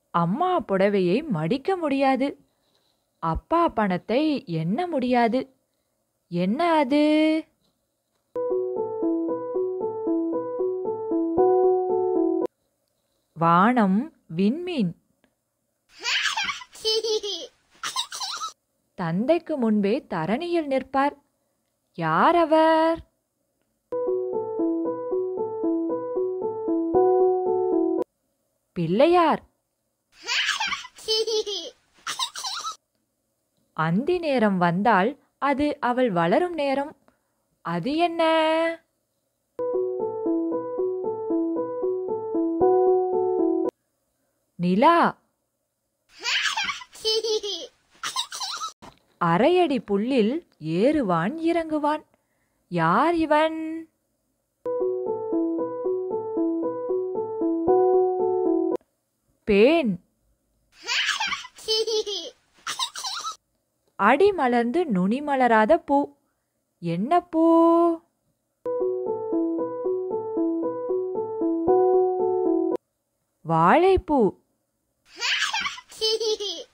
அம்மா புடவையை மடிக்க முடியாது அப்பா பணத்தை எண்ண முடியாது என்ன அது வானம் விண்மீன் தந்தைக்கு முன்பே தரணியில் நிற்பார் யார் அவர் பிள்ளையார் அந்தி நேரம் வந்தால் அது அவள் வளரும் நேரம் அது என்ன நிலா அரையடி புல்லில் ஏறுவான் இறங்குவான் யார் இவன் பேன் அடி மலர்ந்து நுனி மலராத பூ என்ன பூ வாழைப்பூ